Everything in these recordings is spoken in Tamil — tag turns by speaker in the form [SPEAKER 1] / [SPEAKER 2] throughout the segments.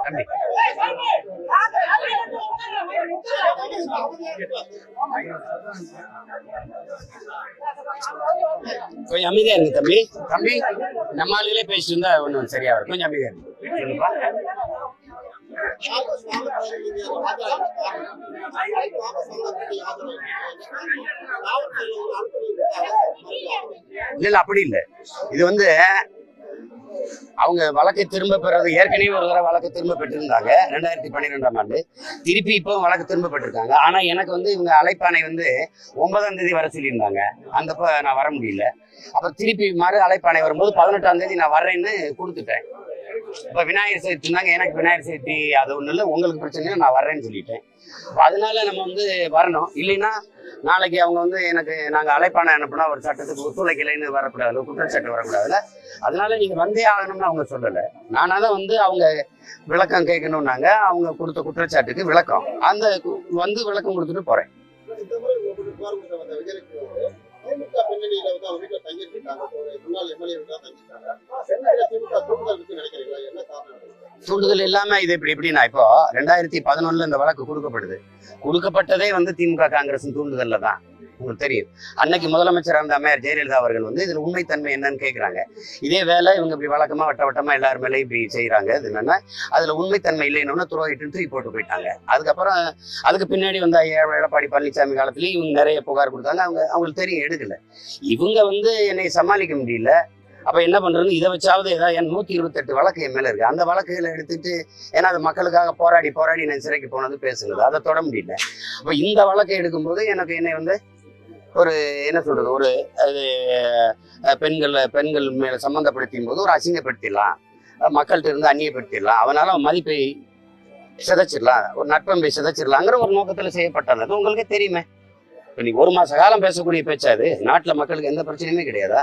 [SPEAKER 1] தம்பி கொஞ்சம் அமைதியா இருங்க தம்பி தம்பி நம்ம ஆளுகளே பேசிட்டு இருந்தா ஒன்றும் சரியா வரும் கொஞ்சம் அமைதியா இருங்க சொல்லுப்பா. இல்ல இல்ல அப்படி இல்ல இது வந்து அவங்க வழக்கை திரும்ப பெறது ஏற்கனவே ஒரு தடவை வழக்கு திரும்ப பெற்றிருந்தாங்க ரெண்டாயிரத்தி பன்னிரெண்டாம் ஆண்டு திருப்பி இப்போ வழக்கு திரும்ப பெற்றிருக்காங்க ஆனா எனக்கு வந்து இவங்க அழைப்பானை வந்து ஒன்பதாம் தேதி வர சொல்லியிருந்தாங்க அந்தப்ப நான் வர முடியல அப்ப திருப்பி மறு அழைப்பானை வரும்போது பதினெட்டாம் தேதி நான் வர்றேன்னு கொடுத்துட்டேன் இப்ப விநாயகர் சதுர்த்தி இருந்தாங்க எனக்கு விநாயகர் சதுர்த்தி அது ஒண்ணு இல்லை உங்களுக்கு பிரச்சனை இல்லை, நான் வர்றேன்னு சொல்லிட்டேன் அப்ப அதனால நம்ம வந்து வரணும் இல்லைன்னா நாளைக்கு அவங்க வந்து எனக்கு நாங்க அழைப்பானை அனுப்புனா ஒரு சட்டத்துக்கு ஒத்துழைக்கலைன்னு வரக்கூடாது குற்றச்சாட்டு வரக்கூடாதுல்ல அதனால நீங்க வந்தே ஆகணும்னு அவங்க சொல்லல நானா தான் வந்து அவங்க விளக்கம் கேட்கணும்னாங்க அவங்க கொடுத்த குற்றச்சாட்டுக்கு விளக்கம் அந்த கு- வந்து விளக்கம் கொடுத்துட்டு போறேன்
[SPEAKER 2] இந்த முறை உங்களுக்கு புகார் கொடுத்த வந்த விஜயலட்சுமி அவர்கள் திமுக பின்னணியில வந்து அவங்க வீட்டுல தங்கியிருக்காங்க ஒரு முன்னாள் எம்எல்ஏ வீட்டுல தங்கியிருக்காங்க சென்னையில திமுக தூண்டுதல் இருக்கு நினைக்கிறீங்களா என்ன காரணம்
[SPEAKER 1] தூண்டுதல் இல்லாம இது இப்படி எப்படின்னா இப்போ ரெண்டாயிரத்தி பதினொன்னுல இந்த வழக்கு கொடுக்கப்படுது கொடுக்கப்பட்டதே வந்து திமுக காங்கிரஸ் தூண்டுதல்ல தான் உங்களுக்கு தெரியும் அன்னைக்கு முதலமைச்சர் இருந்த அம்மையார் ஜெயலலிதா அவர்கள் வந்து இதுல உண்மைத்தன்மை என்னன்னு கேக்குறாங்க இதே வேலை இவங்க இப்படி வழக்கமா வட்ட வட்டமா எல்லாரும் மேலேயும் இப்படி செய்யறாங்க இது என்னன்னா அதுல உண்மைத்தன்மை இல்லைன்னு துரோகிட்டு தூக்கி போட்டு போயிட்டாங்க அதுக்கப்புறம் அதுக்கு பின்னாடி வந்த ஐயா எடப்பாடி பழனிசாமி காலத்துலயும் இவங்க நிறைய புகார் கொடுத்தாங்க அவங்க அவங்களுக்கு தெரியும் எடுக்கல இவங்க வந்து என்னை சமாளிக்க முடியல அப்ப என்ன பண்றது இதை வச்சாவது ஏதாவது என் நூத்தி இருபத்தெட்டு வழக்கு என் மேல இருக்கு அந்த வழக்குகளை எடுத்துட்டு ஏன்னா அது மக்களுக்காக போராடி போராடி நான் சிறைக்கு போனது பேசுனது அதை தொட முடியல அப்ப இந்த வழக்கை எடுக்கும்போது எனக்கு என்னை வந்து ஒரு என்ன சொல்றது ஒரு அது அஹ், பெண்கள் பெண்கள் மேல சம்மந்தப்படுத்தும் போது ஒரு அசிங்கப்படுத்திடலாம் அஹ், மக்கள்கிட்ட இருந்து அந்நியப்படுத்திடலாம் அவனால அவன் மதிப்பை சிதைச்சிடலாம் ஒரு நட்பம்பை சிதைச்சிடலாங்கிற ஒரு நோக்கத்துல செய்யப்பட்டது அது உங்களுக்கே தெரியுமே இப்ப நீங்க ஒரு மாச காலம் பேசக்கூடிய பேச்சா அது நாட்டுல மக்களுக்கு எந்த பிரச்சனையுமே கிடையாதா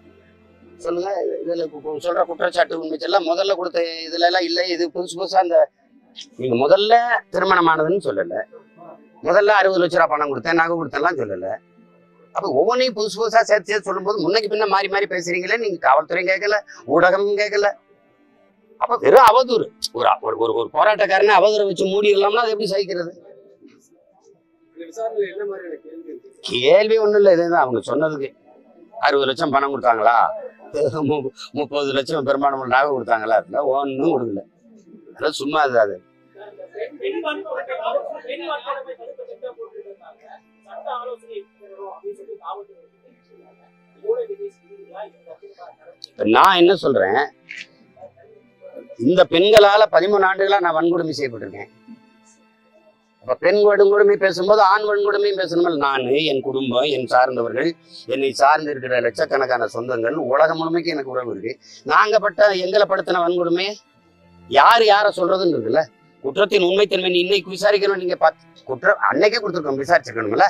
[SPEAKER 1] சொல்லுங்க இதுல கு- கு- சொல்ற குற்றச்சாட்டு உண்மைச்செல்லாம் முதல்ல கொடுத்த இதுல எல்லாம் இல்லை இது புதுசு புதுசா அந்த நீங்க முதல்ல திருமணமானதுன்னு சொல்லல முதல்ல அறுபது லட்ச ரூபா பணம் கொடுத்தேன் நகை கொடுத்தேன்லாம் சொல்லல அப்ப ஒவ்வொன்றையும் புதுசு புதுசா சேர்த்து சேர்த்து சொல்லும்போது முன்னைக்கு பின்ன மாறி மாறி பேசுறீங்களே நீங்க காவல்துறையும் கேட்கல ஊடகமும் கேட்கல அப்ப வெறும் அவதூறு ஒரு ஒரு ஒரு ஒரு போராட்டக்காரனை அவதூறை வச்சு மூடிடலாம்னா அது எப்படி சகிக்கிறது
[SPEAKER 3] இந்த விசாரணையில என்ன மாதிரியான கேள்வி இருக்கு
[SPEAKER 1] கேள்வி ஒண்ணும் இல்லை இதுதான் அவங்க சொன்னதுக்கு அறுபது லட்சம் பணம் கொடுத்தாங்களா மு- முப்பது லட்சம் பெரும்பான்மை நகை கொடுத்தாங்களா அதுல ஒன்றும் கொடுக்கல அதெல்லாம் சும்மா அது அது
[SPEAKER 4] பெண் வன்கொடுமை பெண் வன்கொடுமை தடுப்பு திட்டம் போட்டுருக்காங்க சட்ட ஆலோசனை பெறணும் அப்படின்னு சொல்லி காவல்துறை வந்து தெரிவிச்சிருக்காங்க இதோட விஜய் செய்திகளா இந்த
[SPEAKER 1] இப்ப நான் என்ன சொல்றேன் இந்த பெண்களால பதிமூணு ஆண்டுகளா நான் வன்கொடுமை செய்யப்பட்டிருக்கேன் அப்ப பெண் வன்கொடுமை பேசும்போது ஆண் வன்கொடுமையும் பேசணும் நான் என் குடும்பம் என் சார்ந்தவர்கள் என்னை சார்ந்து இருக்கிற லட்சக்கணக்கான சொந்தங்கள் உலகம் முழுமைக்கு எனக்கு உறவு இருக்கு நாங்க பட்ட எங்களை படுத்தின வன்கொடுமை யார் யார சொல்றதுன்னு இருக்குல்ல குற்றத்தின் உண்மைத்தன்மை நீ இன்னைக்கு விசாரிக்கணும் நீங்க பார்த்து குற்றம் அன்னைக்கே கொடுத்துருக்கோம் விசாரிச்சிருக்கணும்ல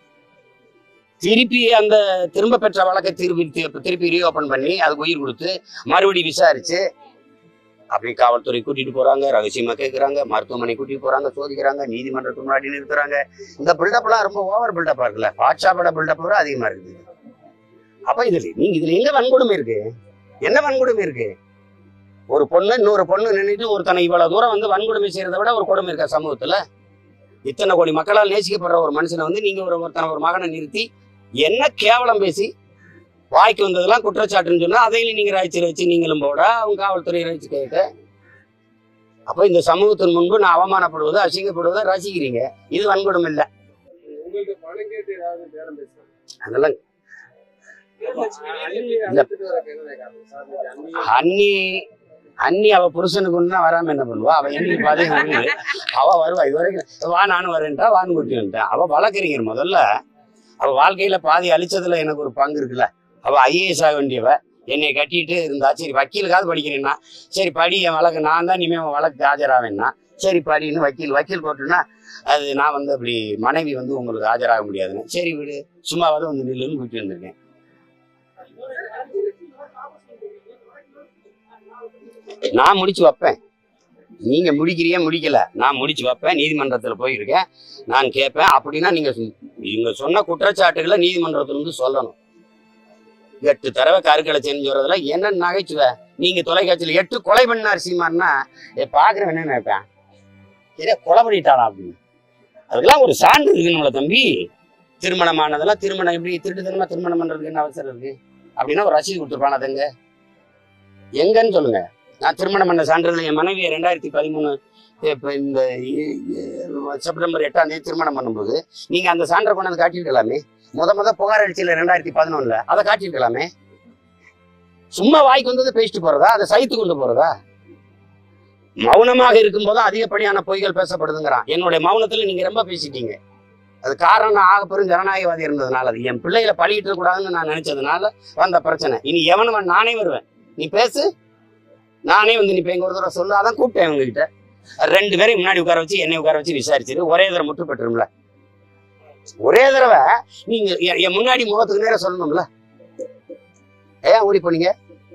[SPEAKER 1] திருப்பி அந்த திரும்ப பெற்ற வழக்கை திருப்பி தி- திருப்பி ரீஓபன் பண்ணி அதுக்கு உயிர் கொடுத்து மறுபடியும் விசாரிச்சு அப்படி காவல்துறை கூட்டிட்டு போறாங்க ரகசியமா கேட்கறாங்க மருத்துவமனை கூட்டிட்டு போறாங்க சோதிக்கிறாங்க நீதிமன்றத்துக்கு முன்னாடி நிறுத்துறாங்க இந்த பில்டப்லாம் ரொம்ப ஓவர் பில்டப்பா இருக்குல்ல பாட்ஷா பட பில்டப் விட அதிகமா இருக்குது அப்ப இதுல நீங்க இதுல எங்க வன்கொடுமை இருக்கு என்ன வன்கொடுமை இருக்கு ஒரு பொண்ணு இன்னொரு பொண்ணு நின்றுட்டு ஒருத்தனை இவ்வளவு தூரம் வந்து வன்கொடுமை செய்யறதை விட ஒரு கொடுமை இருக்கா சமூகத்துல இத்தனை கோடி மக்களால் நேசிக்கப்படுற ஒரு மனுஷனை வந்து நீங்க ஒரு ஒருத்தனை ஒரு மகனை நிறுத்தி என்ன கேவலம் பேசி வாய்க்கு வந்ததெல்லாம் குற்றச்சாட்டுன்னு சொன்னா அதையும் நீங்க ராய்ச்சி வச்சு நீங்களும் போட அவங்க காவல்துறை ராய்ச்சி கேட்க அப்ப இந்த சமூகத்தின் முன்பு நான் அவமானப்படுவதை அசிங்கப்படுவதை ரசிக்கிறீங்க இது வன்கொடுமை இல்லை
[SPEAKER 3] உங்களுக்கு பணம் கேட்டு ஏதாவது பேரம் பேசுறாங்க
[SPEAKER 1] அதெல்லாம்
[SPEAKER 3] அள்ளி அழைச்சிட்டு வரக்கு என்ன காரணம் விசாரணைக்கு அள்ளி
[SPEAKER 1] அண்ணி அண்ணி அவ புருஷனுக்கு ஒண்ணா வராம என்ன பண்ணுவா அவ எண்ணி பாதையும் வருது அவ வருவா இது வரைக்கும் வா நானும் வரேன்ட்டா வான்னு கூட்டிட்டேன் அவ வழக்கறிஞர் முதல்ல அவ வாழ்க்கையில பாதி அழிச்சதுல எனக்கு ஒரு பங்கு இருக்குல்ல அவ ஐஏஎஸ் ஆக வேண்டியவ என்னை கட்டிட்டு இருந்தா சரி வக்கீலுக்காவது படிக்கிறேன்னா சரி படி என் வழக்கு நான் தான் இனிமே உன் வழக்கு ஆஜராவேன்னா சரி படின்னு வக்கீல் வக்கீல் போட்டுன்னா அது நான் வந்து அப்படி மனைவி வந்து உங்களுக்கு ஆஜராக முடியாதுன்னு சரி விடு சும்மாவது வந்து நில்லுன்னு கூட்டி வந்திருக்கேன் நான் முடிச்சு வைப்பேன் நீங்க முடிக்கிறியே முடிக்கல நான் முடிச்சு வைப்பேன் நீதிமன்றத்துல போயிருக்கேன் நான் கேட்பேன் அப்படின்னா நீங்க சொ- நீங்க சொன்ன குற்றச்சாட்டுகளை நீதிமன்றத்துல இருந்து சொல்லணும் எட்டு தடவை கருக்களை செஞ்சு வரதுல என்ன நகைச்சுவை நீங்க தொலைக்காட்சியில் எட்டு கொலை பண்ணார் சீமான்னா ஏ பாக்குறவன் என்ன நினைப்பேன் சரியா கொலை பண்ணிட்டாளா அப்படின்னு அதுக்கெல்லாம் ஒரு சான்று இருக்கணும்ல தம்பி திருமணமானதெல்லாம் திருமணம் எப்படி திருட்டுத்தனமா திருமணம் பண்றதுக்கு என்ன அவசரம் இருக்கு அப்படின்னா ஒரு ரசீது கொடுத்துருப்பான் அது எங்க எங்கன்னு சொல்லுங்க நான் திருமணம் பண்ண சான்றிதழ் என் மனைவியை ரெண்டாயிரத்தி பதிமூணு இப்போ இந்த இ- இ- செப்டம்பர் எட்டாம் தேதி திருமணம் பண்ணும்போது நீங்க அந்த சான்றை கொண்டாந்து காட்டியிருக்கலாமே முத முத புகார் அடிச்சல ரெண்டாயிரத்தி பதினொன்னுல அதை காட்டியிருக்கலாமே சும்மா வாய்க்கு வந்தது பேசிட்டு போறதா அதை சைத்து கொண்டு போறதா மௌனமாக இருக்கும்போது அதிகப்படியான பொய்கள் பேசப்படுதுங்கிறான் என்னுடைய மௌனத்துல நீங்க ரொம்ப பேசிட்டீங்க அது காரணம் நான் ஆக பெரும் ஜனநாயகவாதி இருந்ததுனால அது என் பிள்ளைகளை பழியிட்டு கூடாதுன்னு நான் நினைச்சதுனால வந்த பிரச்சனை இனி எவனும் நானே வருவேன் நீ பேசு நானே வந்து நீ இப்ப எங்க ஒரு தடவை சொல்லு அதான் கூப்பிட்டேன் உங்ககிட்ட ரெண்டு பேரையும் முன்னாடி உட்கார வச்சு என்னை உட்கார வச்சு விசாரிச்சிரு ஒரே தடவை முற்று பெற்றுரும்ல ஒரே தடவை நீங்க என் என் முன்னாடி முகத்துக்கு நேரம் சொல்லணும்ல ஏன் ஓடி போனீங்க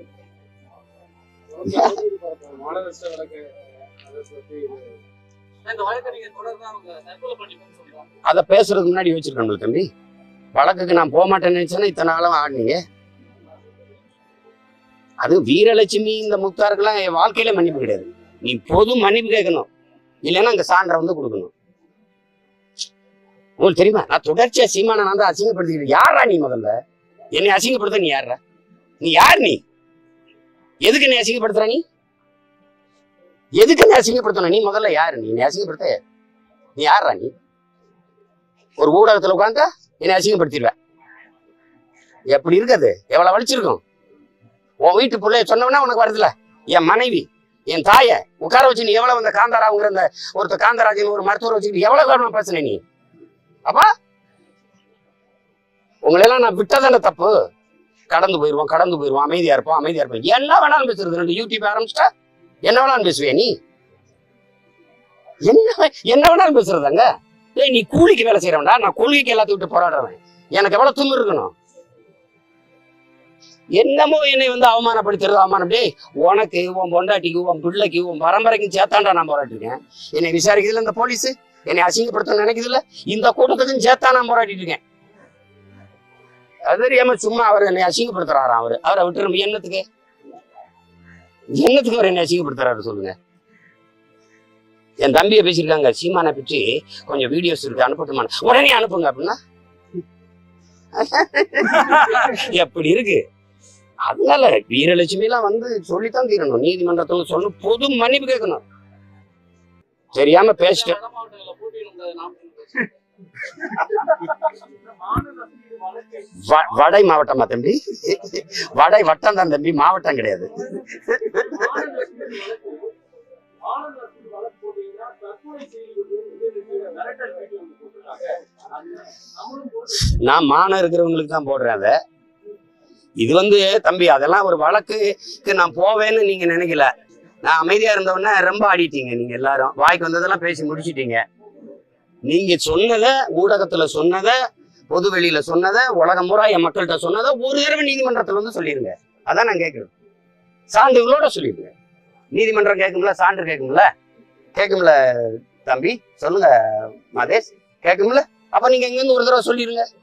[SPEAKER 3] மாநகராட்சி வழக்கு அதை பத்தி
[SPEAKER 4] இந்த வழக்கை நீங்க தொடர்ந்து அவங்க தற்கொலை பண்ணிக்கணும்னு சொல்றாங்க
[SPEAKER 1] அதை பேசுறதுக்கு முன்னாடி யோசிச்சிருக்கணும் தம்பி வழக்குக்கு நான் போக மாட்டேன்னு நினைச்சேன்னா இத்தனை நாளும் ஆடினீங்க அது வீரலட்சுமி இந்த முக்தாருக்கெல்லாம் என் வாழ்க்கையில மன்னிப்பு கிடையாது நீ பொது மன்னிப்பு கேட்கணும் இல்லைன்னா அங்க சான்றை வந்து கொடுக்கணும் உங்களுக்கு தெரியுமா நான் தொடர்ச்சியா சீமான நான் தான் அசிங்கப்படுத்திக்கிட்டு யாரா நீ முதல்ல என்னை அசிங்கப்படுத்த நீ யாரா நீ யார் நீ எதுக்கு என்னை அசிங்கப்படுத்துற நீ எதுக்கு என்னை அசிங்கப்படுத்தணும் நீ முதல்ல யாரு நீ என்னை அசிங்கப்படுத்த யாரு? நீ யாரா நீ ஒரு ஊடகத்துல உட்காந்தா என்னை அசிங்கப்படுத்திடுவேன் எப்படி இருக்காது எவ்வளவு வலிச்சிருக்கும் உன் வீட்டு பிள்ளைய சொன்னவனா உனக்கு வருதுல என் மனைவி என் தாயை உட்கார வச்சு நீ எவ்வளவு அந்த காந்தாராவுங்கிற அந்த ஒருத்தர் காந்தராஜன் ஒரு மருத்துவரை வச்சுக்கிட்டு எவ்வளவு கவனமா பேசுன நீ அப்பா உங்களை எல்லாம் நான் விட்டதானே தப்பு கடந்து போயிருவோம் கடந்து போயிருவோம் அமைதியா இருப்போம் அமைதியா இருப்போம் என்ன வேணாலும் பேசுறது ரெண்டு யூடியூப் ஆரம்பிச்சிட்டா என்ன வேணாலும் பேசுவே நீ என்ன வே- என்ன வேணாலும் பேசுறதாங்க ஏய் நீ கூலிக்கு வேலை செய்யறவன்டா நான் கொள்கைக்கு எல்லாத்தையும் விட்டு போராடுறவன் எனக்கு எவ்வளவு தும்பு இருக்கணும் என்னமோ என்னை வந்து அவமானப்படுத்துறது அவமானம் டேய் உனக்கு உன் பொண்டாட்டிக்கு உன் பிள்ளைக்கு உன் பரம்பரைக்கு சேர்த்தாண்டா நான் போராட்டிருக்கேன் என்னை விசாரிக்குதுல இந்த போலீஸ் என்னை அசிங்கப்படுத்த நினைக்குதுல்ல இந்த கூட்டத்துக்கும் சேர்த்தா நான் போராடிட்டு இருக்கேன் அது தெரியாம சும்மா அவர் என்னை அசிங்கப்படுத்துறாராம் அவரு அவரை விட்டுரும் என்னத்துக்கு என்னத்துக்கு அவர் என்னை அசிங்கப்படுத்துறாரு சொல்லுங்க என் தம்பியை பேசியிருக்காங்க சீமானை பற்றி கொஞ்சம் வீடியோஸ் இருக்கு அனுப்பட்டுமா உடனே அனுப்புங்க அப்படின்னா எப்படி இருக்கு அதனால வீரலட்சுமி எல்லாம் வந்து சொல்லித்தான் தீரணும் நீதிமன்றத்துல சொல்லணும் பொது மன்னிப்பு கேட்கணும் தெரியாம பேசிட்டேன்
[SPEAKER 4] வட மாவட்டங்களில் போட்டியிடும் நாம் மாநகராட்சி வழக்கை
[SPEAKER 1] வ- வடை மாவட்டமா தம்பி வடை வட்டம் தான் தம்பி மாவட்டம் கிடையாது
[SPEAKER 4] மாநகராட்சி வழக்கு போட்டீங்கன்னா தற்கொலை செய்து மிரட்டல் வீடியோ ஒன்று போட்டிருக்காங்க அது நம்மளும் போட்டு
[SPEAKER 1] நான் மானம் இருக்கிறவங்களுக்கு தான் போடுறேன் அதை இது வந்து தம்பி அதெல்லாம் ஒரு வழக்குக்கு நான் போவேன்னு நீங்க நினைக்கல நான் அமைதியா இருந்தவொடனே ரொம்ப ஆடிட்டீங்க நீங்க எல்லாரும் வாய்க்கு வந்ததெல்லாம் பேசி முடிச்சிட்டீங்க நீங்க சொன்னதை ஊடகத்துல சொன்னதை பொது வெளியில சொன்னதை உலகம் பூரா என் மக்கள்கிட்ட சொன்னதை ஒரு தடவை நீதிமன்றத்துல வந்து சொல்லிருங்க அதான் நான் கேட்கறது சான்றுகளோட சொல்லிருங்க நீதிமன்றம் கேட்கும்ல சான்று கேட்கும்ல கேட்கும்ல தம்பி சொல்லுங்க மாதேஷ் கேட்கும்ல அப்ப நீங்க எங்க இருந்து ஒரு தடவை சொல்லிருங்க